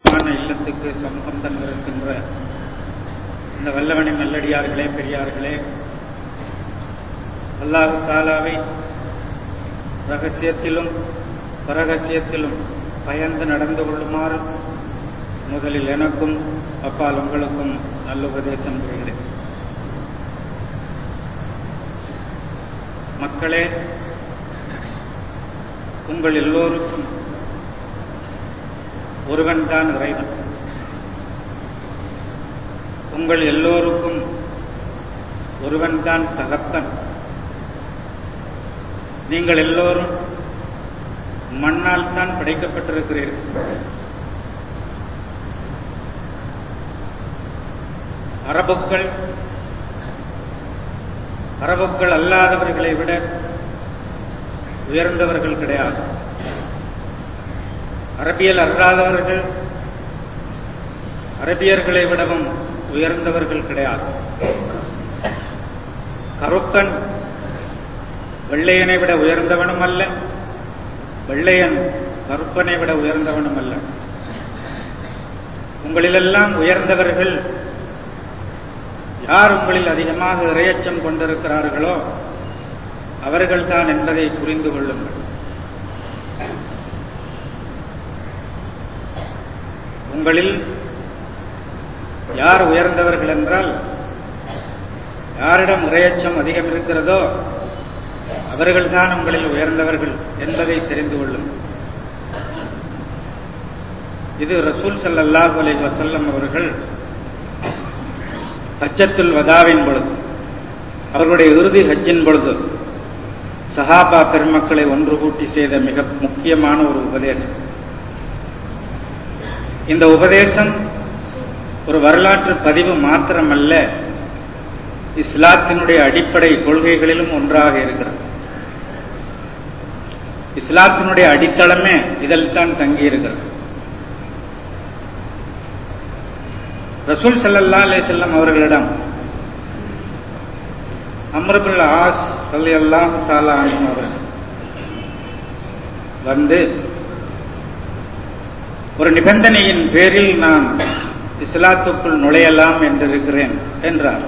மான இல்லத்துக்கு சமூகம் தந்திருக்கின்ற இந்த வல்லவனை நல்லடியார்களே பெரியார்களே அல்லாஹு தாலாவை ரகசியத்திலும் பரகசியத்திலும் பயந்து நடந்து கொள்ளுமாறு முதலில் எனக்கும் அப்பால் உங்களுக்கும் நல்லுபதேசம் புரிகிறேன் மக்களே உங்கள் எல்லோருக்கும் ஒருவன்தான் இறைவன் உங்கள் எல்லோருக்கும் ஒருவன்தான் தகப்பன் நீங்கள் எல்லோரும் மண்ணால் தான் படைக்கப்பட்டிருக்கிறீர்கள் அரபுக்கள் அரபுக்கள் அல்லாதவர்களை விட உயர்ந்தவர்கள் கிடையாது அரபியல் அல்லாதவர்கள் அரபியர்களை விடவும் உயர்ந்தவர்கள் கிடையாது கருப்பன் வெள்ளையனை விட உயர்ந்தவனும் அல்ல வெள்ளையன் கருப்பனை விட உயர்ந்தவனும் அல்ல உங்களிலெல்லாம் உயர்ந்தவர்கள் யார் உங்களில் அதிகமாக இரையச்சம் கொண்டிருக்கிறார்களோ அவர்கள்தான் என்பதை புரிந்து கொள்ளுங்கள் உங்களில் யார் உயர்ந்தவர்கள் என்றால் யாரிடம் இரையச்சம் அதிகம் இருக்கிறதோ அவர்கள்தான் உங்களில் உயர்ந்தவர்கள் என்பதை தெரிந்து கொள்ளுங்கள் இது ரசூல் சல்லாஹ் அலை வசல்லம் அவர்கள் ஹஜ்ஜத்துல் வதாவின் பொழுது அவர்களுடைய இறுதி ஹஜ்ஜின் பொழுது சஹாபா பெருமக்களை ஒன்று கூட்டி செய்த மிக முக்கியமான ஒரு உபதேசம் இந்த உபதேசம் ஒரு வரலாற்று பதிவு மாத்திரமல்ல இஸ்லாத்தினுடைய அடிப்படை கொள்கைகளிலும் ஒன்றாக இருக்கிறது இஸ்லாத்தினுடைய அடித்தளமே இதில் தான் தங்கியிருக்கிறது ரசூல் சல்லல்லா அலே செல்லம் அவர்களிடம் அம்ரபுல் ஆஸ் அலி அல்லாஹ் தாலா அவர்கள் வந்து ஒரு நிபந்தனையின் பேரில் நான் இஸ்லாத்துக்குள் நுழையலாம் என்றிருக்கிறேன் என்றார்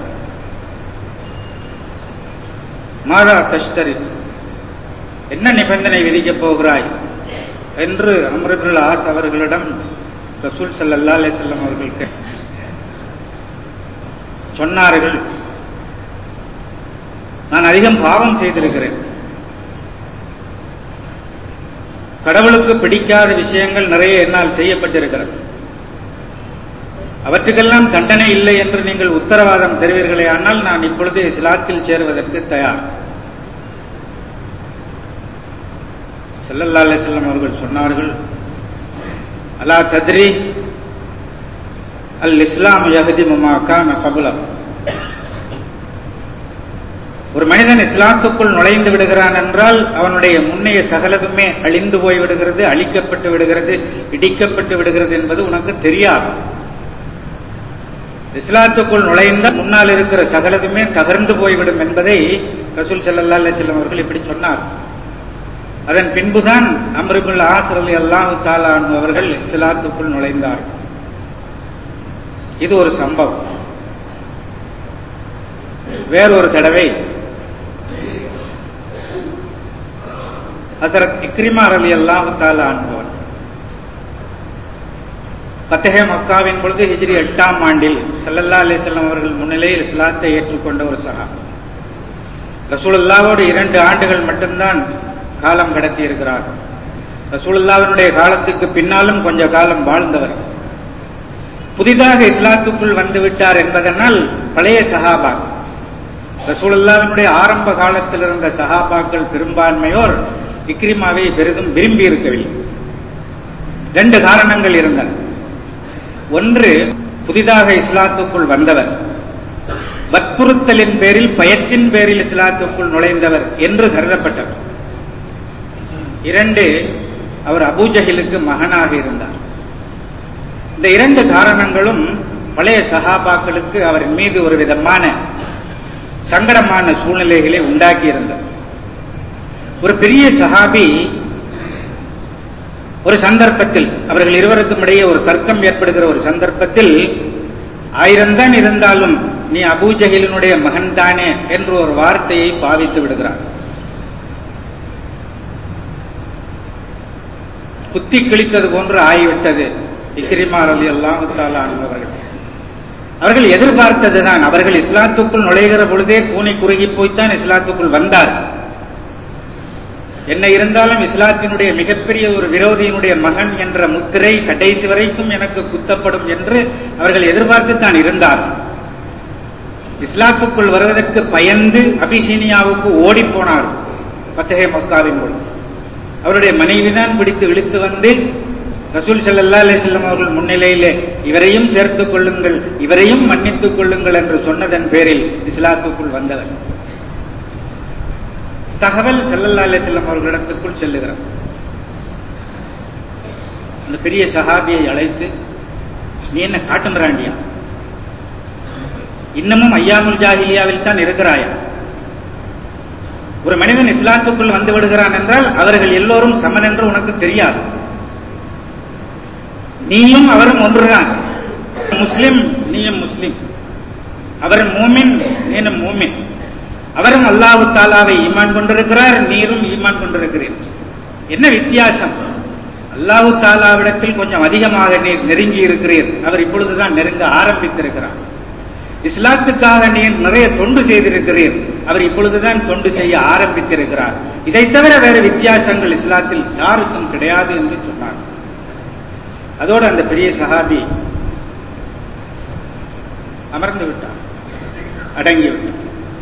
மாதா கஷ்டரி என்ன நிபந்தனை விதிக்கப் போகிறாய் என்று அம்ரபுல் ஆஸ் அவர்களிடம் ரசூல் சல்லா அலே செல்லம் அவர்கள் சொன்னார்கள் நான் அதிகம் பாவம் செய்திருக்கிறேன் கடவுளுக்கு பிடிக்காத விஷயங்கள் நிறைய என்னால் செய்யப்பட்டிருக்கிறது அவற்றுக்கெல்லாம் தண்டனை இல்லை என்று நீங்கள் உத்தரவாதம் தருவீர்களே ஆனால் நான் இப்பொழுது இஸ்லாத்தில் சேருவதற்கு தயார் செல்லல்லா அலிசல்லம் அவர்கள் சொன்னார்கள் அலா தத்ரி அல் இஸ்லாம் யஹதி முமாக்கான கபுலம் ஒரு மனிதன் இஸ்லாத்துக்குள் நுழைந்து விடுகிறான் என்றால் அவனுடைய முன்னைய சகலதுமே அழிந்து போய் விடுகிறது அழிக்கப்பட்டு விடுகிறது இடிக்கப்பட்டு விடுகிறது என்பது உனக்கு தெரியாது இஸ்லாத்துக்குள் நுழைந்த முன்னால் இருக்கிற சகலதுமே தகர்ந்து போய்விடும் என்பதை ரசூல் சல்லா அலிஸ்லாம் அவர்கள் இப்படி சொன்னார் அதன் பின்புதான் அம்ரிபுல் ஆசரலி அல்லாஹு தாலான் அவர்கள் இஸ்லாத்துக்குள் நுழைந்தார்கள் இது ஒரு சம்பவம் வேறொரு தடவை ஹசரத் இக்ரிமார் அலி அல்லாஹு தாலா அன்பவர் பத்தகே மக்காவின் பொழுது ஹிஜ்ரி எட்டாம் ஆண்டில் சல்லல்லா அலிசல்லாம் அவர்கள் முன்னிலையில் இஸ்லாத்தை ஏற்றுக்கொண்ட ஒரு சகா ரசூலுல்லாவோடு இரண்டு ஆண்டுகள் மட்டும்தான் காலம் கடத்தி இருக்கிறார் ரசூலுல்லாவினுடைய காலத்துக்கு பின்னாலும் கொஞ்ச காலம் வாழ்ந்தவர் புதிதாக இஸ்லாத்துக்குள் வந்து விட்டார் என்பதனால் பழைய சஹாபா ரசூலுல்லாவினுடைய ஆரம்ப காலத்தில் இருந்த சஹாபாக்கள் பெரும்பான்மையோர் இக்ரிமாவை பெரிதும் விரும்பி இருக்கவில்லை ரெண்டு காரணங்கள் இருந்தன ஒன்று புதிதாக இஸ்லாத்துக்குள் வந்தவர் வற்புறுத்தலின் பேரில் பயத்தின் பேரில் இஸ்லாத்துக்குள் நுழைந்தவர் என்று கருதப்பட்டவர் இரண்டு அவர் அபூஜஹிலுக்கு மகனாக இருந்தார் இந்த இரண்டு காரணங்களும் பழைய சகாபாக்களுக்கு அவரின் மீது ஒரு விதமான சங்கடமான சூழ்நிலைகளை உண்டாக்கி இருந்தது ஒரு பெரிய சஹாபி ஒரு சந்தர்ப்பத்தில் அவர்கள் இருவருக்கும் இடையே ஒரு தர்க்கம் ஏற்படுகிற ஒரு சந்தர்ப்பத்தில் ஆயிரம் தான் இருந்தாலும் நீ அபூஜகிலினுடைய மகன் தானே என்று ஒரு வார்த்தையை பாவித்து விடுகிறார் குத்தி கிழித்தது போன்று ஆகிவிட்டது இக்ரிமார் அலி அல்லாஹாலான் அவர்கள் அவர்கள் எதிர்பார்த்ததுதான் அவர்கள் இஸ்லாத்துக்குள் நுழைகிற பொழுதே பூனை குறுகி போய்த்தான் இஸ்லாத்துக்குள் வந்தார் என்ன இருந்தாலும் இஸ்லாத்தினுடைய மிகப்பெரிய ஒரு விரோதியினுடைய மகன் என்ற முத்திரை கடைசி வரைக்கும் எனக்கு குத்தப்படும் என்று அவர்கள் எதிர்பார்த்து தான் இருந்தார் இஸ்லாத்துக்குள் வருவதற்கு பயந்து அபிசீனியாவுக்கு ஓடி போனார் பத்தகை மக்காவின் பொழுது அவருடைய மனைவிதான் பிடித்து இழுத்து வந்து ரசூல் சல்லா அலிஸ்லாம் அவர்கள் முன்னிலையிலே இவரையும் சேர்த்துக் கொள்ளுங்கள் இவரையும் மன்னித்துக் கொள்ளுங்கள் என்று சொன்னதன் பேரில் இஸ்லாத்துக்குள் வந்தவர் தகவல் செல்லல்லா அலிஸ்லாம் அவர்களிடத்திற்குள் செல்லுகிறார் அந்த பெரிய சஹாபியை அழைத்து நீ என்ன காட்டுமிராண்டியா இன்னமும் ஐயாமுல் ஜாஹிலியாவில் தான் இருக்கிறாயா ஒரு மனிதன் இஸ்லாத்துக்குள் வந்து விடுகிறான் என்றால் அவர்கள் எல்லோரும் சமன் என்று உனக்கு தெரியாது நீயும் அவரும் ஒன்றுதான் முஸ்லிம் நீயும் முஸ்லிம் அவர் மூமின் நீனும் மூமின் அவரும் அல்லாஹு தாலாவை ஈமான் கொண்டிருக்கிறார் நீரும் ஈமான் கொண்டிருக்கிறீர் என்ன வித்தியாசம் அல்லாஹு தாலாவிடத்தில் கொஞ்சம் அதிகமாக நீர் நெருங்கி இருக்கிறீர் அவர் இப்பொழுதுதான் நெருங்க ஆரம்பித்திருக்கிறார் இஸ்லாத்துக்காக நீர் நிறைய தொண்டு செய்திருக்கிறீர் அவர் இப்பொழுதுதான் தொண்டு செய்ய ஆரம்பித்திருக்கிறார் இதை தவிர வேறு வித்தியாசங்கள் இஸ்லாத்தில் யாருக்கும் கிடையாது என்று சொன்னார் அதோடு அந்த பெரிய சஹாபி அமர்ந்து விட்டார் அடங்கி விட்டார்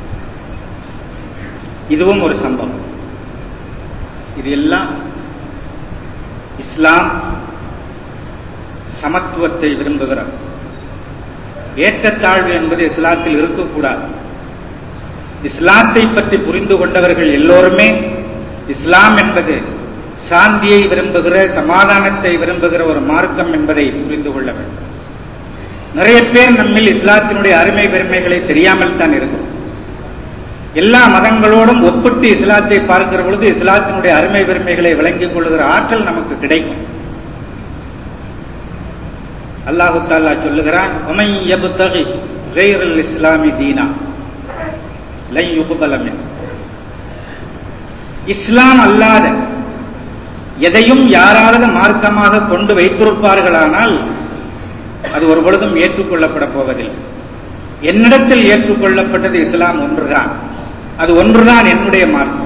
இதுவும் ஒரு சம்பவம் இது எல்லாம் இஸ்லாம் சமத்துவத்தை விரும்புகிறார் ஏற்றத்தாழ்வு என்பது இஸ்லாத்தில் இருக்கக்கூடாது இஸ்லாத்தை பற்றி புரிந்து கொண்டவர்கள் எல்லோருமே இஸ்லாம் என்பது சாந்தியை விரும்புகிற சமாதானத்தை விரும்புகிற ஒரு மார்க்கம் என்பதை புரிந்து கொள்ள வேண்டும் நிறைய பேர் நம்மில் இஸ்லாத்தினுடைய அருமை பெருமைகளை தெரியாமல் தான் இருக்கும் எல்லா மதங்களோடும் ஒப்பிட்டு இஸ்லாத்தை பார்க்கிற பொழுது இஸ்லாத்தினுடைய அருமை பெருமைகளை விளங்கிக் கொள்கிற ஆற்றல் நமக்கு கிடைக்கும் அல்லாஹு தாலா சொல்லுகிறான் இஸ்லாமி தீனா லை யுகுபலமின் இஸ்லாம் அல்லாத எதையும் யாராவது மார்க்கமாக கொண்டு வைத்திருப்பார்களானால் அது ஒரு பொழுதும் ஏற்றுக்கொள்ளப்பட போவதில்லை என்னிடத்தில் ஏற்றுக்கொள்ளப்பட்டது இஸ்லாம் ஒன்றுதான் அது ஒன்றுதான் என்னுடைய மார்க்கம்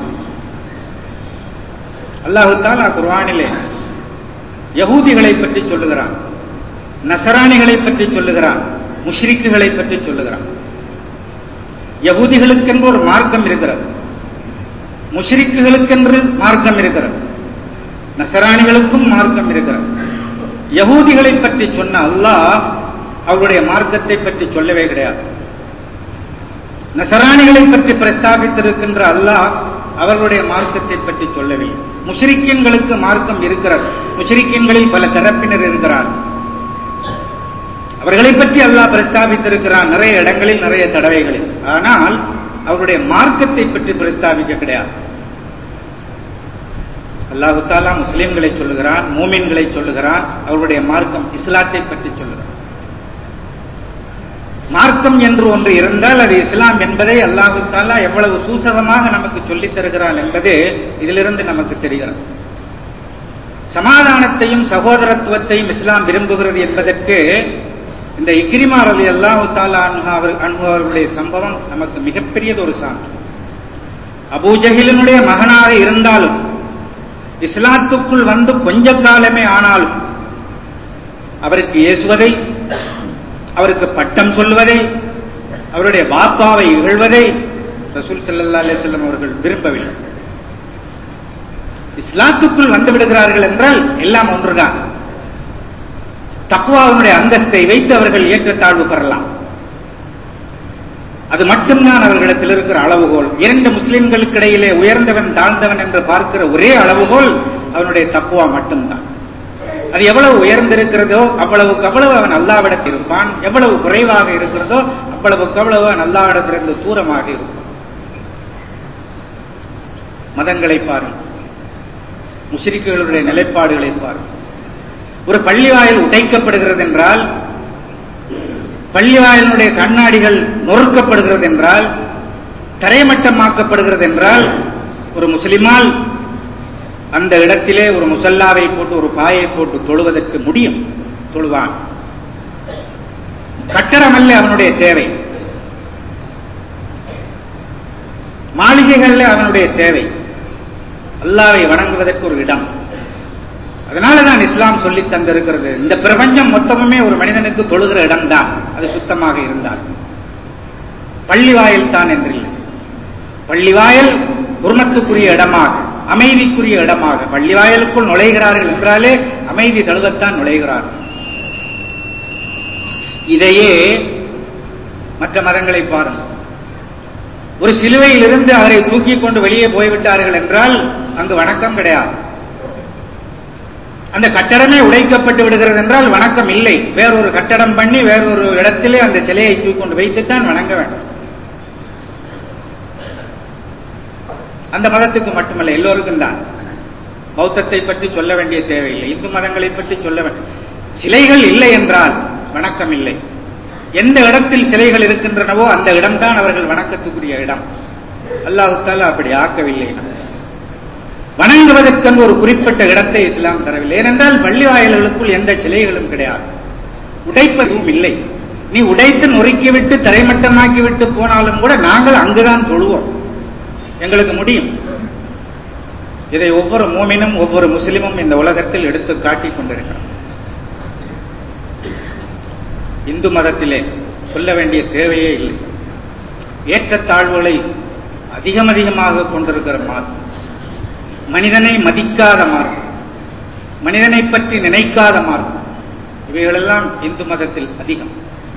அல்லாஹு தாலா குர்வானிலே யகூதிகளை பற்றி சொல்லுகிறான் நசராணிகளை பற்றி சொல்லுகிறான் முஷ்ரிக்குகளை பற்றி சொல்லுகிறான் யகூதிகளுக்கென்று ஒரு மார்க்கம் இருக்கிறது முஷ்ரிக்குகளுக்கென்று மார்க்கம் இருக்கிறது நசராணிகளுக்கும் மார்க்கம் இருக்கிறது யகூதிகளை பற்றி சொன்ன அல்லாஹ் அவருடைய மார்க்கத்தை பற்றி சொல்லவே கிடையாது நசராணிகளை பற்றி பிரஸ்தாபித்திருக்கின்ற அல்லாஹ் அவர்களுடைய மார்க்கத்தை பற்றி சொல்லவில்லை முஷரிக்கின்களுக்கு மார்க்கம் இருக்கிறது முஷரிக்கின்களில் பல தரப்பினர் இருக்கிறார் அவர்களை பற்றி அல்லாஹ் பிரஸ்தாபித்திருக்கிறான் நிறைய இடங்களில் நிறைய தடவைகளில் ஆனால் அவருடைய மார்க்கத்தை பற்றி பிரஸ்தாபிக்க கிடையாது அல்லாஹு தாலா முஸ்லிம்களை சொல்லுகிறான் மூமின்களை சொல்லுகிறான் அவருடைய மார்க்கம் இஸ்லாத்தை பற்றி சொல்லுகிறான் மார்க்கம் என்று ஒன்று இருந்தால் அது இஸ்லாம் என்பதை அல்லாஹு தாலா எவ்வளவு சூசகமாக நமக்கு சொல்லித் தருகிறான் என்பது இதிலிருந்து நமக்கு தெரிகிறது சமாதானத்தையும் சகோதரத்துவத்தையும் இஸ்லாம் விரும்புகிறது என்பதற்கு இந்த இக்ரிமார் அலி அல்லாஹு தாலா அனுபவர்களுடைய சம்பவம் நமக்கு மிகப்பெரியது ஒரு சான்று அபூஜஹிலினுடைய மகனாக இருந்தாலும் இஸ்லாத்துக்குள் வந்து கொஞ்ச காலமே ஆனாலும் அவருக்கு ஏசுவதை அவருக்கு பட்டம் சொல்வதை அவருடைய பாப்பாவை இகழ்வதை ரசூல் சல்லா அலிஸ்லம் அவர்கள் விரும்பவில்லை இஸ்லாத்துக்குள் வந்து விடுகிறார்கள் என்றால் எல்லாம் ஒன்றுதான் தக்குவாவுடைய அந்தஸ்தை வைத்து அவர்கள் ஏற்றத்தாழ்வு பெறலாம் அது மட்டும்தான் அவர்களிடத்தில் இருக்கிற அளவுகோல் இரண்டு முஸ்லிம்களுக்கு இடையிலே உயர்ந்தவன் தாழ்ந்தவன் என்று பார்க்கிற ஒரே அளவுகோல் அவனுடைய தக்குவா மட்டும்தான் அது எவ்வளவு உயர்ந்திருக்கிறதோ அவ்வளவுக்கு அவ்வளவு அவன் அல்லாவிடத்தில் இருப்பான் எவ்வளவு குறைவாக இருக்கிறதோ அவ்வளவுக்கு அவ்வளவு அவன் அல்லாவிடத்திலிருந்து தூரமாக இருப்பான் மதங்களை பாருங்கள் முஸ்லிம்களுடைய நிலைப்பாடுகளை பாருங்கள் ஒரு பள்ளிவாயில் உடைக்கப்படுகிறது என்றால் பள்ளிவாயிலுடைய கண்ணாடிகள் நொறுக்கப்படுகிறது என்றால் தரைமட்டமாக்கப்படுகிறது என்றால் ஒரு முஸ்லிமால் அந்த இடத்திலே ஒரு முசல்லாவை போட்டு ஒரு பாயை போட்டு தொழுவதற்கு முடியும் தொழுவான் கட்டடம் அல்ல அவனுடைய தேவை மாளிகைகள்ல அவனுடைய தேவை அல்லாவை வணங்குவதற்கு ஒரு இடம் அதனாலதான் இஸ்லாம் சொல்லி தந்திருக்கிறது இந்த பிரபஞ்சம் மொத்தமுமே ஒரு மனிதனுக்கு தொழுகிற இடம்தான் அது சுத்தமாக இருந்தால் பள்ளிவாயில் தான் என்றில்லை பள்ளிவாயல் குருமத்துக்குரிய இடமாக அமைதிக்குரிய இடமாக பள்ளிவாயலுக்குள் நுழைகிறார்கள் என்றாலே அமைதி தழுவத்தான் நுழைகிறார்கள் இதையே மற்ற மதங்களை பாருங்கள் ஒரு சிலுவையில் இருந்து அவரை தூக்கி கொண்டு வெளியே போய்விட்டார்கள் என்றால் அங்கு வணக்கம் கிடையாது அந்த கட்டடமே உடைக்கப்பட்டு விடுகிறது என்றால் வணக்கம் இல்லை வேறொரு கட்டடம் பண்ணி வேறொரு இடத்திலே அந்த சிலையை தூக்கி கொண்டு வைத்துத்தான் வணங்க வேண்டும் அந்த மதத்துக்கு மட்டுமல்ல எல்லோருக்கும் தான் பௌத்தத்தை பற்றி சொல்ல வேண்டிய தேவையில்லை இந்து மதங்களை பற்றி சொல்ல வேண்டும் சிலைகள் இல்லை என்றால் வணக்கம் இல்லை எந்த இடத்தில் சிலைகள் இருக்கின்றனவோ அந்த இடம்தான் அவர்கள் வணக்கத்துக்குரிய இடம் அல்லாஹால அப்படி ஆக்கவில்லை வணங்குவதற்கென்று ஒரு குறிப்பிட்ட இடத்தை இஸ்லாம் தரவில்லை ஏனென்றால் பள்ளி வாயில்களுக்குள் எந்த சிலைகளும் கிடையாது உடைப்பதும் இல்லை நீ உடைத்து நொறுக்கிவிட்டு தரைமட்டமாக்கி விட்டு போனாலும் கூட நாங்கள் அங்குதான் தொழுவோம் எங்களுக்கு முடியும் இதை ஒவ்வொரு மூமினும் ஒவ்வொரு முஸ்லிமும் இந்த உலகத்தில் எடுத்து காட்டிக் கொண்டிருக்கிறார் இந்து மதத்திலே சொல்ல வேண்டிய தேவையே இல்லை ஏற்றத்தாழ்வுகளை அதிகம் அதிகமாக கொண்டிருக்கிற மார்க்கம் மனிதனை மதிக்காத மார்க்கம் மனிதனை பற்றி நினைக்காத மார்க்கம் இவைகளெல்லாம் இந்து மதத்தில் அதிகம்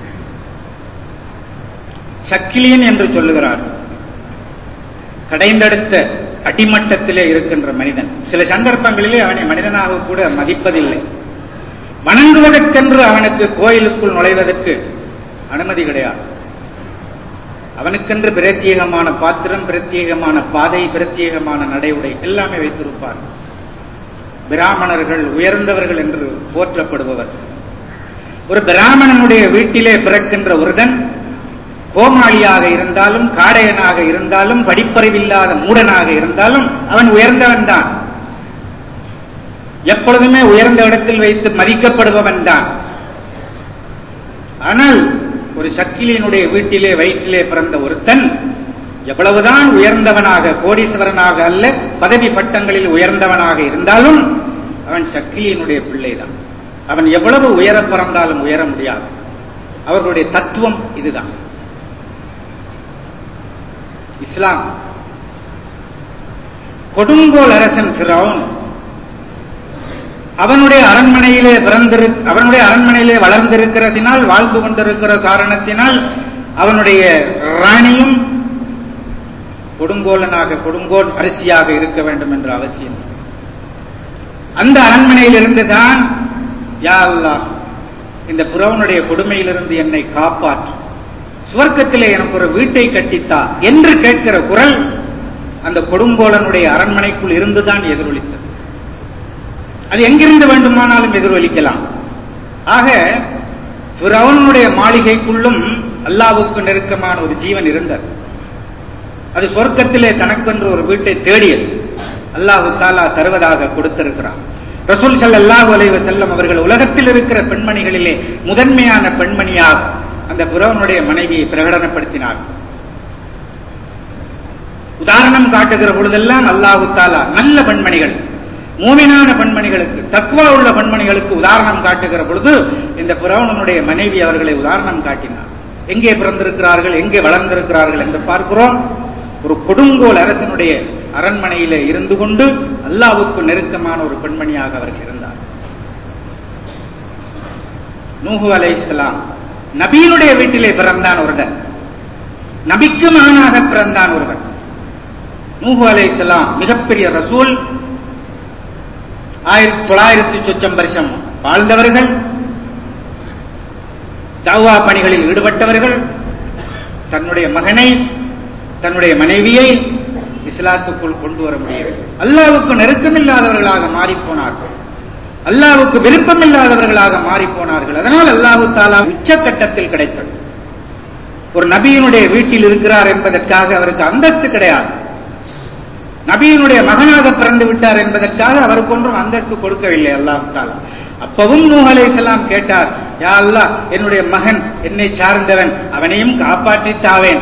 சக்கிலியன் என்று சொல்லுகிறார் கடைந்தெடுத்த அடிமட்டத்திலே இருக்கின்ற மனிதன் சில சந்தர்ப்பங்களிலே அவனை மனிதனாக கூட மதிப்பதில்லை வணங்குவதற்கென்று அவனுக்கு கோயிலுக்குள் நுழைவதற்கு அனுமதி கிடையாது அவனுக்கென்று பிரத்யேகமான பாத்திரம் பிரத்யேகமான பாதை பிரத்யேகமான நடைமுறை எல்லாமே வைத்திருப்பார் பிராமணர்கள் உயர்ந்தவர்கள் என்று போற்றப்படுபவர் ஒரு பிராமணனுடைய வீட்டிலே பிறக்கின்ற ஒருடன் கோமாளியாக இருந்தாலும் காடையனாக இருந்தாலும் படிப்பறிவில்லாத மூடனாக இருந்தாலும் அவன் உயர்ந்தவன் தான் எப்பொழுதுமே உயர்ந்த இடத்தில் வைத்து மதிக்கப்படுபவன் தான் ஆனால் ஒரு சக்கிலியினுடைய வீட்டிலே வயிற்றிலே பிறந்த ஒருத்தன் எவ்வளவுதான் உயர்ந்தவனாக கோடீஸ்வரனாக அல்ல பதவி பட்டங்களில் உயர்ந்தவனாக இருந்தாலும் அவன் சக்கிலியினுடைய பிள்ளைதான் அவன் எவ்வளவு உயர பிறந்தாலும் உயர முடியாது அவர்களுடைய தத்துவம் இதுதான் இஸ்லாம் கொடுங்கோல் அரசன் பிரவுன் அவனுடைய அரண்மனையிலே பிறந்திரு அவனுடைய அரண்மனையிலே வளர்ந்திருக்கிறதினால் வாழ்ந்து கொண்டிருக்கிற காரணத்தினால் அவனுடைய ராணியும் கொடுங்கோலனாக கொடுங்கோல் அரிசியாக இருக்க வேண்டும் என்ற அவசியம் அந்த அரண்மனையிலிருந்து தான் யா அல்லாஹ் இந்த புறவனுடைய கொடுமையிலிருந்து என்னை காப்பாற்று சுவர்க்கத்திலே எனக்கு ஒரு வீட்டை கட்டித்தா என்று கேட்கிற குரல் அந்த கொடுங்கோலனுடைய அரண்மனைக்குள் இருந்துதான் எதிரொலித்தது அது எங்கிருந்து வேண்டுமானாலும் எதிரொலிக்கலாம் ஆக பிறவனுடைய மாளிகைக்குள்ளும் அல்லாவுக்கு நெருக்கமான ஒரு ஜீவன் இருந்தது அது சொர்க்கத்திலே தனக்கென்று ஒரு வீட்டை தேடியது அல்லாஹு தாலா தருவதாக கொடுத்திருக்கிறான் ரசூல் சல்லாஹூ அலைவ செல்லம் அவர்கள் உலகத்தில் இருக்கிற பெண்மணிகளிலே முதன்மையான பெண்மணியாக அந்த புறவனுடைய மனைவியை பிரகடனப்படுத்தினார் உதாரணம் காட்டுகிற பொழுதெல்லாம் அல்லாஹு தாலா நல்ல பெண்மணிகள் மூமினான பெண்மணிகளுக்கு தக்குவா உள்ள பெண்மணிகளுக்கு உதாரணம் காட்டுகிற பொழுது இந்த புறவனுடைய மனைவி அவர்களை உதாரணம் காட்டினார் எங்கே பிறந்திருக்கிறார்கள் எங்கே வளர்ந்திருக்கிறார்கள் என்று பார்க்கிறோம் ஒரு கொடுங்கோல் அரசனுடைய அரண்மனையிலே இருந்து கொண்டு அல்லாவுக்கு நெருக்கமான ஒரு பெண்மணியாக அவர்கள் இருந்தார் நூஹு அலை இஸ்லாம் நபியினுடைய வீட்டிலே பிறந்தான் ஒருவன் நபிக்கு மகனாக பிறந்தான் ஒருவன் நூஹு அலை இஸ்லாம் மிகப்பெரிய ரசூல் ஆயிரத்தி தொள்ளாயிரத்தி சொச்சம் வருஷம் வாழ்ந்தவர்கள் தாவா பணிகளில் ஈடுபட்டவர்கள் தன்னுடைய மகனை தன்னுடைய மனைவியை இஸ்லாத்துக்குள் கொண்டு வர முடியவில்லை அல்லாவுக்கு நெருக்கமில்லாதவர்களாக மாறிப்போனார்கள் அல்லாவுக்கு விருப்பமில்லாதவர்களாக மாறி போனார்கள் அதனால் அல்லாஹு தாலா உச்சக்கட்டத்தில் கிடைத்தது ஒரு நபியினுடைய வீட்டில் இருக்கிறார் என்பதற்காக அவருக்கு அந்தஸ்து கிடையாது நபியினுடைய மகனாக பிறந்து விட்டார் என்பதற்காக அவருக்கு ஒன்றும் அந்தஸ்து கொடுக்கவில்லை அல்லாஹு தாலா அப்பவும் நூஹ் அலைஹிஸ்ஸலாம் கேட்டார் யா அல்லாஹ் என்னுடைய மகன் என்னை சார்ந்தவன் அவனையும் காப்பாற்றி தாவேன்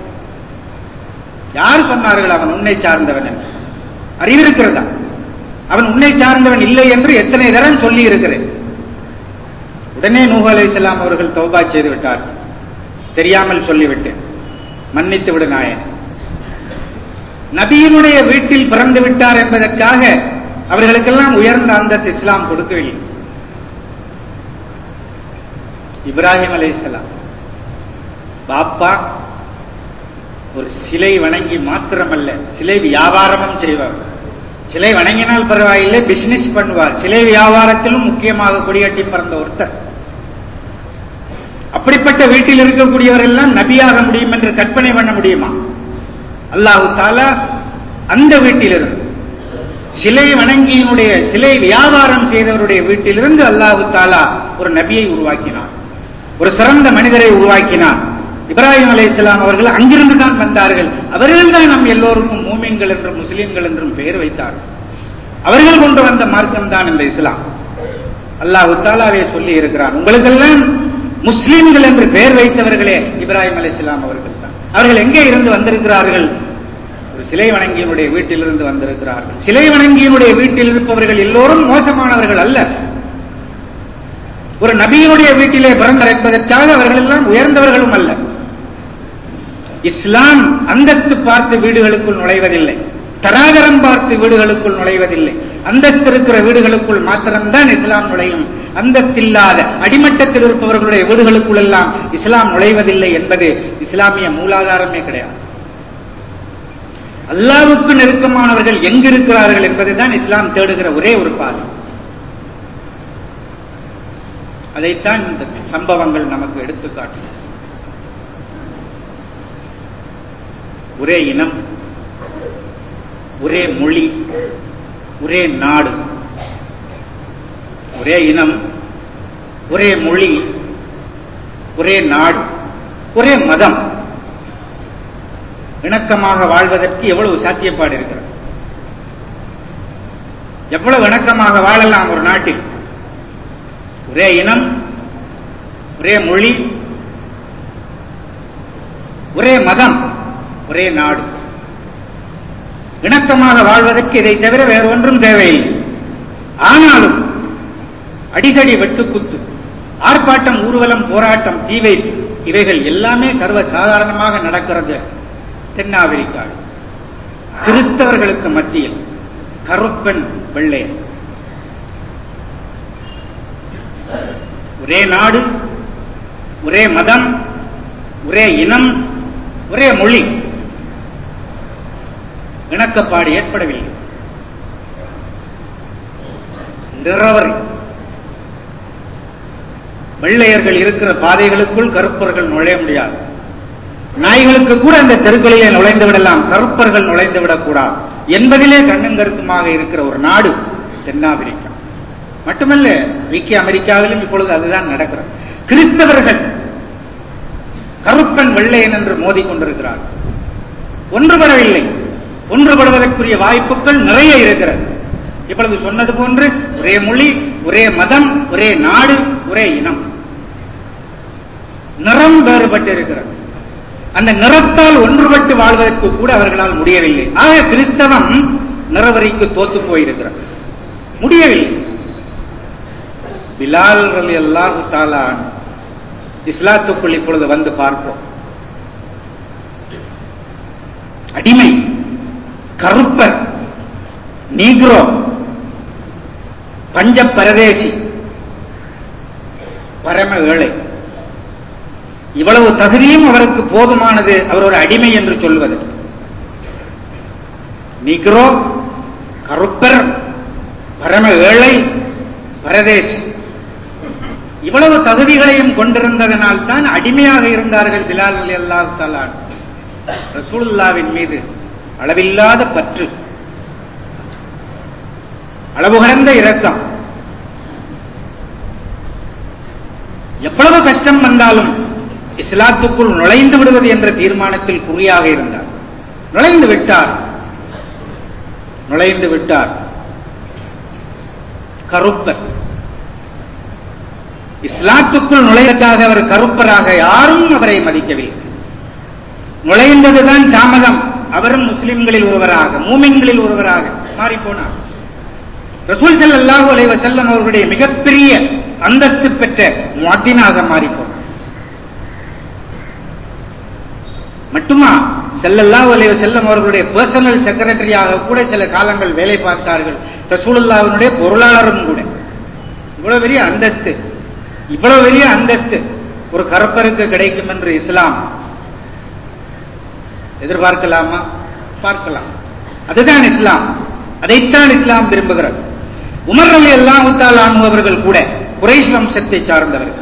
யார் சொன்னார்கள் அவன் உன்னை சார்ந்தவன் என்று அறிவிருக்கிறதா அவன் உன்னை சார்ந்தவன் இல்லை என்று எத்தனை தரம் சொல்லி இருக்கிறேன் உடனே நூஹ் அலைஹிஸ்ஸலாம் அவர்கள் தௌபா செய்து விட்டார் தெரியாமல் சொல்லிவிட்டேன் மன்னித்து விடு நாயன் நபியினுடைய வீட்டில் பிறந்து விட்டார் என்பதற்காக அவர்களுக்கெல்லாம் உயர்ந்த அந்தஸ்து இஸ்லாம் கொடுக்கவில்லை இப்ராஹிம் அலைஹிஸ்ஸலாம் பாப்பா ஒரு சிலை வணங்கி மாத்திரமல்ல சிலை வியாபாரமும் செய்வார் சிலை வணங்கினால் பரவாயில்லை பிசினஸ் பண்ணுவார் சிலை வியாபாரத்திலும் முக்கியமாக கொடிகட்டி பிறந்த ஒருத்தர் அப்படிப்பட்ட வீட்டில் இருக்கக்கூடியவர் எல்லாம் நபியாக முடியும் என்று கற்பனை பண்ண முடியுமா அல்லாஹு தாலா அந்த வீட்டிலிருந்து சிலை வணங்கியினுடைய சிலை வியாபாரம் செய்தவருடைய வீட்டிலிருந்து அல்லாஹு தாலா ஒரு நபியை உருவாக்கினார் ஒரு சிறந்த மனிதரை உருவாக்கினார் இப்ராஹிம் அலை இஸ்லாம் அவர்கள் அங்கிருந்து தான் வந்தார்கள் அவர்கள் தான் நம் எல்லோருக்கும் மூமின்கள் என்றும் முஸ்லிம்கள் என்றும் பெயர் வைத்தார்கள் அவர்கள் கொண்டு வந்த மார்க்கம் தான் இந்த இஸ்லாம் அல்லாஹு தாலாவே சொல்லி இருக்கிறார் உங்களுக்கெல்லாம் முஸ்லிம்கள் என்று பெயர் வைத்தவர்களே இப்ராஹிம் அலை இஸ்லாம் அவர்கள் தான் அவர்கள் எங்கே இருந்து வந்திருக்கிறார்கள் ஒரு சிலை வணங்கியனுடைய வீட்டிலிருந்து வந்திருக்கிறார்கள் சிலை வணங்கியனுடைய வீட்டில் இருப்பவர்கள் எல்லோரும் மோசமானவர்கள் அல்ல ஒரு நபியினுடைய வீட்டிலே பிறந்தார் என்பதற்காக அவர்கள் எல்லாம் உயர்ந்தவர்களும் அல்ல இஸ்லாம் அந்தஸ்து பார்த்து வீடுகளுக்குள் நுழைவதில்லை தராதரம் பார்த்து வீடுகளுக்குள் நுழைவதில்லை அந்தஸ்து இருக்கிற வீடுகளுக்குள் மாத்திரம்தான் இஸ்லாம் நுழையும் அந்தஸ்தில்லாத அடிமட்டத்தில் இருப்பவர்களுடைய வீடுகளுக்குள் எல்லாம் இஸ்லாம் நுழைவதில்லை என்பது இஸ்லாமிய மூலாதாரமே கிடையாது அல்லாவுக்கு நெருக்கமானவர்கள் எங்கிருக்கிறார்கள் என்பதுதான் இஸ்லாம் தேடுகிற ஒரே ஒரு பாதை அதைத்தான் இந்த சம்பவங்கள் நமக்கு எடுத்துக்காட்டும் ஒரே இனம் ஒரே மொழி ஒரே நாடு ஒரே இனம் ஒரே மொழி ஒரே நாடு ஒரே மதம் இணக்கமாக வாழ்வதற்கு எவ்வளவு சாத்தியப்பாடு இருக்கிறது எவ்வளவு இணக்கமாக வாழலாம் ஒரு நாட்டில் ஒரே இனம் ஒரே மொழி ஒரே மதம் ஒரே நாடு இணக்கமாக வாழ்வதற்கு இதை தவிர வேறு ஒன்றும் தேவையில்லை ஆனாலும் அடிதடி வெட்டுக்குத்து ஆர்ப்பாட்டம் ஊர்வலம் போராட்டம் தீவை இவைகள் எல்லாமே சர்வ சாதாரணமாக நடக்கிறது தென்னாப்பிரிக்கா கிறிஸ்தவர்களுக்கு மத்தியில் கருப்பன் வெள்ளையன் ஒரே நாடு ஒரே மதம் ஒரே இனம் ஒரே மொழி இணக்கப்பாடு ஏற்படவில்லை நிறவரை வெள்ளையர்கள் இருக்கிற பாதைகளுக்குள் கருப்பர்கள் நுழைய முடியாது நாய்களுக்கு கூட அந்த தெருக்களிலே நுழைந்து விடலாம் கருப்பர்கள் நுழைந்து விடக்கூடாது என்பதிலே கண்ணும் கருத்துமாக இருக்கிற ஒரு நாடு தென்னாப்பிரிக்கா மட்டுமல்ல ஐக்கிய அமெரிக்காவிலும் இப்பொழுது அதுதான் நடக்கிறது கிறிஸ்தவர்கள் கருப்பன் வெள்ளையன் என்று மோதி கொண்டிருக்கிறார் ஒன்றுபடவில்லை ஒன்றுபடுவதற்குரிய வாய்ப்புகள் நிறைய இருக்கிறது இப்பொழுது சொன்னது போன்று ஒரே மொழி ஒரே மதம் ஒரே நாடு ஒரே இனம் நிறம் வேறுபட்டு இருக்கிறது அந்த நிறத்தால் ஒன்றுபட்டு வாழ்வதற்கு கூட அவர்களால் முடியவில்லை ஆக கிறிஸ்தவம் நிறவரிக்கு தோத்து போயிருக்கிறது முடியவில்லை பிலால் அலி அல்லாஹு தாலான் இஸ்லாத்துக்குள் இப்பொழுது வந்து பார்ப்போம் அடிமை கருப்பர் நீக்ரோ பஞ்ச பரதேசி பரம ஏழை இவ்வளவு தகுதியும் அவருக்கு போதுமானது அவர் ஒரு அடிமை என்று சொல்வது நீக்ரோ கருப்பர் பரம ஏழை பரதேசி இவ்வளவு தகுதிகளையும் கொண்டிருந்ததனால் தான் அடிமையாக இருந்தார்கள் பிலால் அலி அல்லாஹ் தலான் ரசூலுல்லாவின் மீது அளவில்லாத பற்று அளவு கடந்த இரக்கம் எவ்வளவு கஷ்டம் வந்தாலும் இஸ்லாத்துக்குள் நுழைந்து விடுவது என்ற தீர்மானத்தில் குறியாக இருந்தார் நுழைந்து விட்டார் நுழைந்து விட்டார் கருப்பர் இஸ்லாத்துக்குள் நுழைவதற்காக அவர் கருப்பராக யாரும் அவரை மதிக்கவில்லை நுழைந்ததுதான் தாமதம் அவரும் முஸ்லிம்களில் ஒருவராக மூமின்களில் ஒருவராக மாறிப்போனார் ரசூல் ஸல்லல்லாஹு அலைஹி வஸல்லம் அவர்களுடைய மிகப்பெரிய அந்தஸ்து பெற்ற முஅத்தினாக மாறிப்போனார் மட்டுமா ஸல்லல்லாஹு அலைஹி வஸல்லம் அவர்களுடைய பர்சனல் செக்ரட்டரியாக கூட சில காலங்கள் வேலை பார்த்தார்கள் ரசூலுல்லாஹ்வினுடைய பொருளாளரும் கூட இவ்வளவு பெரிய அந்தஸ்து இவ்வளவு பெரிய அந்தஸ்து ஒரு கருப்பருக்கு கிடைக்கும் என்று இஸ்லாம் எதிர்பார்க்கலாமா பார்க்கலாம் அதுதான் இஸ்லாம் அதைத்தான் இஸ்லாம் விரும்புகிறது உமர் அலி அல்லாஹு அவர்கள் கூட குறைஷ் வம்சத்தை சார்ந்தவர்கள்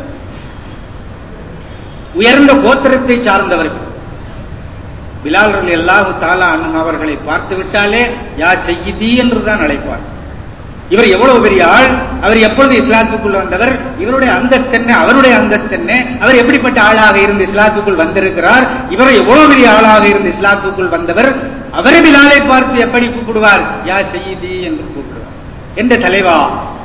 உயர்ந்த கோத்திரத்தை சார்ந்தவர்கள் பிலால் அலி அல்லாஹு தாலா அவர்களை பார்த்து விட்டாலே யா செய்தி என்றுதான் அழைப்பார் இவர் எவ்வளவு பெரிய ஆள் அவர் எப்பொழுது இஸ்லாத்துக்குள் வந்தவர் இவருடைய அந்தஸ்து என்ன அவருடைய அந்தஸ்து என்ன அவர் எப்படிப்பட்ட ஆளாக இருந்து இஸ்லாத்துக்குள் வந்திருக்கிறார் இவர் எவ்வளவு பெரிய ஆளாக இருந்து இஸ்லாத்துக்குள் வந்தவர் அவரை பிலாலை பார்த்து எப்படி கூப்பிடுவார் யா செய்தி என்று கூப்பிடுவார் எந்த தலைவா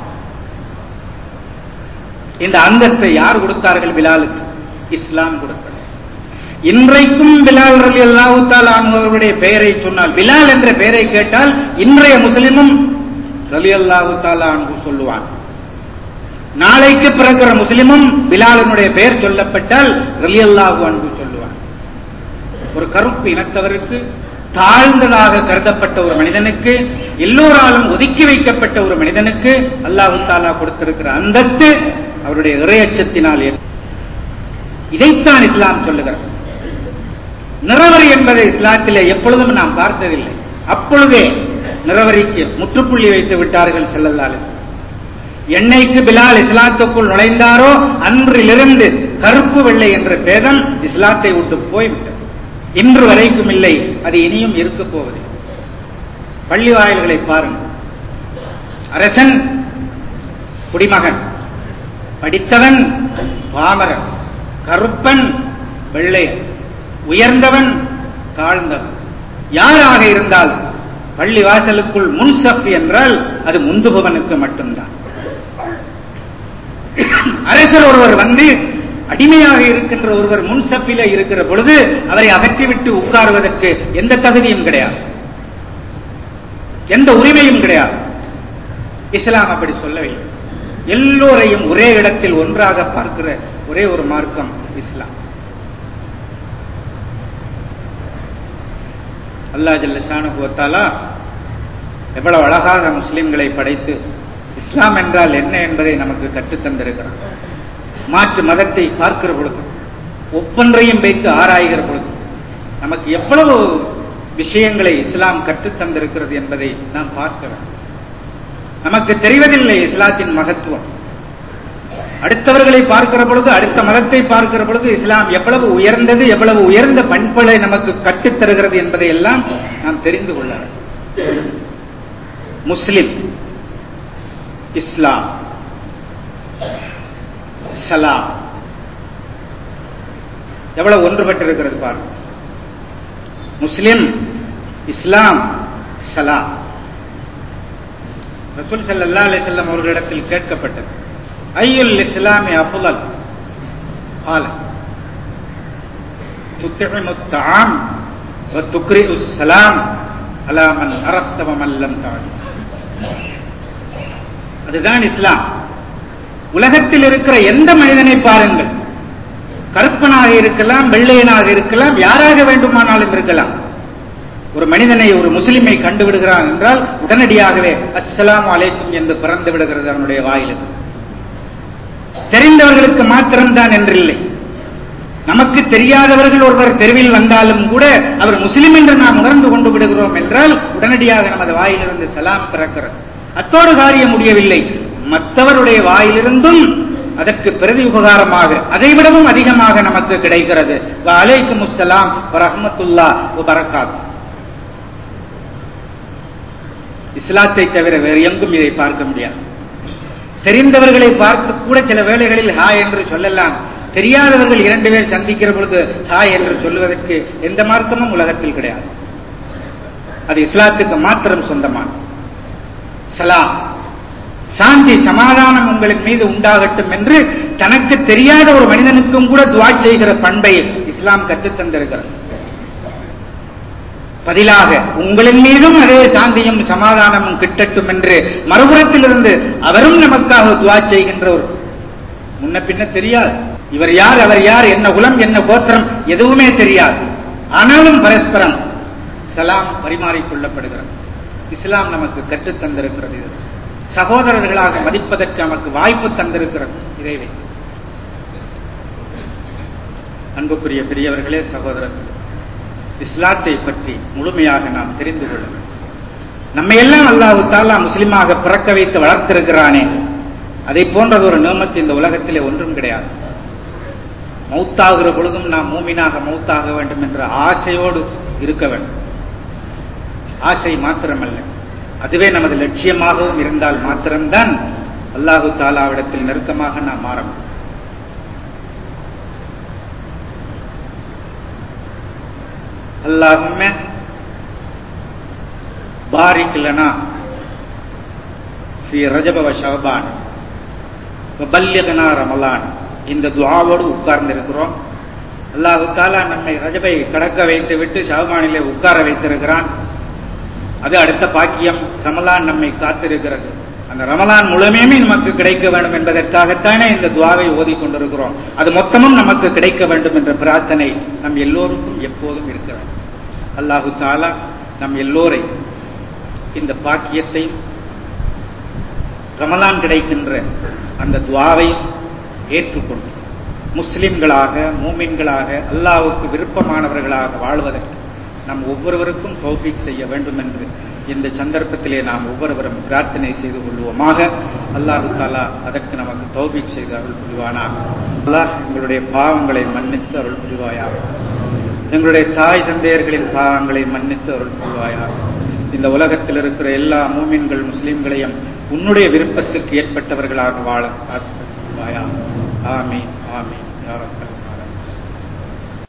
இந்த அந்தஸ்தை யார் கொடுத்தார்கள் பிலாலுக்கு இஸ்லாம் கொடுத்தது இன்றைக்கும் பிலால் ரலி அல்லாஹு அவர்களுடைய பெயரை சொன்னால் பிலால் என்ற பெயரை கேட்டால் இன்றைய முஸ்லிமும் ரலி அல்லாஹு அன்பு சொல்லுவான் நாளைக்கு பிறக்கிற முஸ்லிமும் பிலாலனுடைய பெயர் சொல்லப்பட்டால் ரலி அல்லாஹு அன்பு சொல்லுவான் ஒரு கருப்பு இனத்தவருக்கு தாழ்ந்ததாக கருதப்பட்ட ஒரு மனிதனுக்கு எல்லோராலும் ஒதுக்கி வைக்கப்பட்ட ஒரு மனிதனுக்கு அல்லாஹு தாலா கொடுத்திருக்கிற அந்தத்து அவருடைய இறையச்சத்தினால் இதைத்தான் இஸ்லாம் சொல்லுகிறது நிறவரி என்பதை இஸ்லாத்திலே எப்பொழுதும் நாம் பார்த்ததில்லை அப்பொழுதே நிறவரிக்கு முற்றுப்புள்ளி வைத்து விட்டார்கள் செல்லல்லால் எண்ணெய்க்கு பிலால் இஸ்லாத்துக்குள் நுழைந்தாரோ அன்றிலிருந்து கருப்பு வெள்ளை என்ற பேதம் இஸ்லாத்தை விட்டு போய்விட்டது இன்று வரைக்கும் இல்லை அது இனியும் இருக்க போவது பள்ளி வாயில்களை பாருங்கள் அரசன் குடிமகன் படித்தவன் பாமரன் கருப்பன் வெள்ளையன் உயர்ந்தவன் தாழ்ந்தவன் யாராக இருந்தால் பள்ளி வாசலுக்குள் முன்சப் என்றால் அது முந்துபவனுக்கு மட்டும்தான் அரசர் ஒருவர் வந்து அடிமையாக இருக்கின்ற ஒருவர் முன்சப்பில இருக்கிற பொழுது அவரை அகற்றிவிட்டு உட்காருவதற்கு எந்த தகுதியும் கிடையாது எந்த உரிமையும் கிடையாது இஸ்லாம் அப்படி சொல்லவில்லை எல்லோரையும் ஒரே இடத்தில் ஒன்றாக பார்க்கிற ஒரே ஒரு மார்க்கம் இஸ்லாம் அல்லா ஜல்லஷானுகுவத்தாலா எவ்வளவு அழகாக முஸ்லிம்களை படைத்து இஸ்லாம் என்றால் என்ன என்பதை நமக்கு கற்றுத்தந்திருக்கிறான் மாற்று மதத்தை பார்க்கிற பொழுது ஒவ்வொன்றையும் வைத்து ஆராய்கிற பொழுது நமக்கு எவ்வளவு விஷயங்களை இஸ்லாம் கற்றுத்தந்திருக்கிறது என்பதை நாம் பார்க்க வேண்டும் நமக்கு தெரிவதில்லை இஸ்லாத்தின் மகத்துவம் அடுத்தவர்களை பார்க்கிற பொழுது அடுத்த மதத்தை பார்க்கிற பொழுது இஸ்லாம் எவ்வளவு உயர்ந்தது எவ்வளவு உயர்ந்த பண்புகளை நமக்கு கற்றுத்தருகிறது என்பதை எல்லாம் நாம் தெரிந்து கொள்ள முஸ்லிம் இஸ்லாம் சலாம் எவ்வளவு ஒன்றுபட்டிருக்கிறது பாருங்க முஸ்லிம் இஸ்லாம் சலாம் ரசூல் சல்லா அலி செல்லம் அவர்களிடத்தில் கேட்கப்பட்டது ஐயுல் இஸ்லாமி அஃபுலல் قال تطعم الطعام وتقرئ السلام على من عرفت ومن لم تعرف அதுதான் இஸ்லாம் உலகத்தில் இருக்கிற எந்த மனிதனை பாருங்கள் கருப்பனாக இருக்கலாம் வெள்ளையனாக இருக்கலாம் யாராக வேண்டுமானாலும் இருக்கலாம் ஒரு மனிதனை ஒரு முஸ்லிமை கண்டு விடுகிறான் என்றால் உடனடியாகவே அஸ்ஸலாம் அலைக்கும் என்று பிறந்து விடுகிறது அவனுடைய வாயிலிருந்து தெரிந்தவர்களுக்கு மாத்திரம்தான் என்றில்லை நமக்கு தெரியாதவர்கள் ஒருவர் தெருவில் வந்தாலும் கூட அவர் முஸ்லிம் என்று நாம் உணர்ந்து கொண்டு விடுகிறோம் என்றால் உடனடியாக நமது வாயிலிருந்து சலாம் பிறக்கிறது அத்தோடு காரியம் முடியவில்லை மற்றவருடைய வாயிலிருந்தும் அதற்கு பிரதி உபகாரமாக அதைவிடவும் அதிகமாக நமக்கு கிடைக்கிறது அலைக்கும் முஸ்லாம் ரஹமத்துல்லா பரக்காத் இஸ்லாத்தை தவிர வேறு எங்கும் இதை பார்க்க முடியாது தெரிந்தவர்களை பார்த்து கூட சில வேளைகளில் ஹாய் என்று சொல்லலாம் தெரியாதவர்கள் இரண்டு பேர் சந்திக்கிற பொழுது ஹாய் என்று சொல்லுவதற்கு எந்த மார்க்கமும் உலகத்தில் கிடையாது அது இஸ்லாத்துக்கு மாத்திரம் சொந்தமான சலாம் சாந்தி சமாதானம் உங்களுக்கு மீது உண்டாகட்டும் என்று தனக்கு தெரியாத ஒரு மனிதனுக்கும் கூட துவா செய்கிற பண்பை இஸ்லாம் கற்றுத் தந்திருக்கிறது பதிலாக உங்களின் மீதும் அதே சாந்தியும் சமாதானமும் கிட்டட்டும் என்று மறுபுறத்திலிருந்து அவரும் நமக்காக துவா செய்கின்ற ஒரு முன்ன பின்ன தெரியாது இவர் யார் அவர் யார் என்ன குலம் என்ன கோத்திரம் எதுவுமே தெரியாது ஆனாலும் பரஸ்பரம் சலாம் பரிமாறிக்கொள்ளப்படுகிறது இஸ்லாம் நமக்கு கற்றுத் தந்திருக்கிறது இது சகோதரர்களாக மதிப்பதற்கு நமக்கு வாய்ப்பு தந்திருக்கிறது இறைவை அன்புக்குரிய பெரியவர்களே சகோதரர்கள் இஸ்லாத்தை பற்றி முழுமையாக நாம் தெரிந்து கொள்ள வேண்டும் நம்ம எல்லாம் அல்லாஹு தாலா முஸ்லிமாக பிறக்க வைத்து வளர்த்திருக்கிறானே அதை போன்றது ஒரு நியமத்து இந்த உலகத்திலே ஒன்றும் கிடையாது மௌத்தாகிற பொழுதும் நாம் மூமினாக மௌத்தாக வேண்டும் என்ற ஆசையோடு இருக்க வேண்டும் ஆசை மாத்திரமல்ல அதுவே நமது லட்சியமாகவும் இருந்தால் மாத்திரம்தான் அல்லாஹு தாலாவிடத்தில் நெருக்கமாக நாம் மாற முடியும் اللهم بارك لنا في رجب وشعبان وبلغنا رمضان இந்த துஆவோடு உட்கார்ந்து இருக்கிறோம் அல்லாஹு தாலா நம்மை ரஜபை கடக்க வைத்து விட்டு ஷாபானிலே உட்கார வைத்திருக்கிறான் அது அடுத்த பாக்கியம் ரமலான் நம்மை காத்திருக்கிறது அந்த ரமலான் முழுமையுமே நமக்கு கிடைக்க வேண்டும் என்பதற்காகத்தானே இந்த துவாவை ஓதி கொண்டிருக்கிறோம் அது மொத்தமும் நமக்கு கிடைக்க வேண்டும் என்ற பிரார்த்தனை நம் எல்லோருக்கும் எப்போதும் இருக்க வேண்டும் அல்லாஹு தாலா நம் எல்லோரை இந்த பாக்கியத்தையும் ரமலான் கிடைக்கின்ற அந்த துவாவையும் ஏற்றுக்கொண்டு முஸ்லிம்களாக மூமின்களாக அல்லாவுக்கு விருப்பமானவர்களாக வாழ்வதற்கு நாம் ஒவ்வொருவருக்கும் தௌஃபீக் செய்ய வேண்டும் என்று இந்த சந்தர்ப்பத்திலே நாம் ஒவ்வொருவரும் பிரார்த்தனை செய்து கொள்வோமாக அல்லாஹு தாலா அதற்கு நமக்கு தௌஃபீக் செய்து அருள் புரிவானாக அல்லாஹ் எங்களுடைய பாவங்களை மன்னித்து அருள் புரிவாயாக எங்களுடைய தாய் தந்தையர்களின் பாவங்களை மன்னித்து அருள் புரிவாயாக இந்த உலகத்தில் இருக்கிற எல்லா மூமின்கள் முஸ்லிம்களையும் உன்னுடைய விருப்பத்துக்கு ஏற்பட்டவர்களாக வாழ ஆசிர்வதிப்பாயா ஆமீன் ஆமீன் யாரப்பல்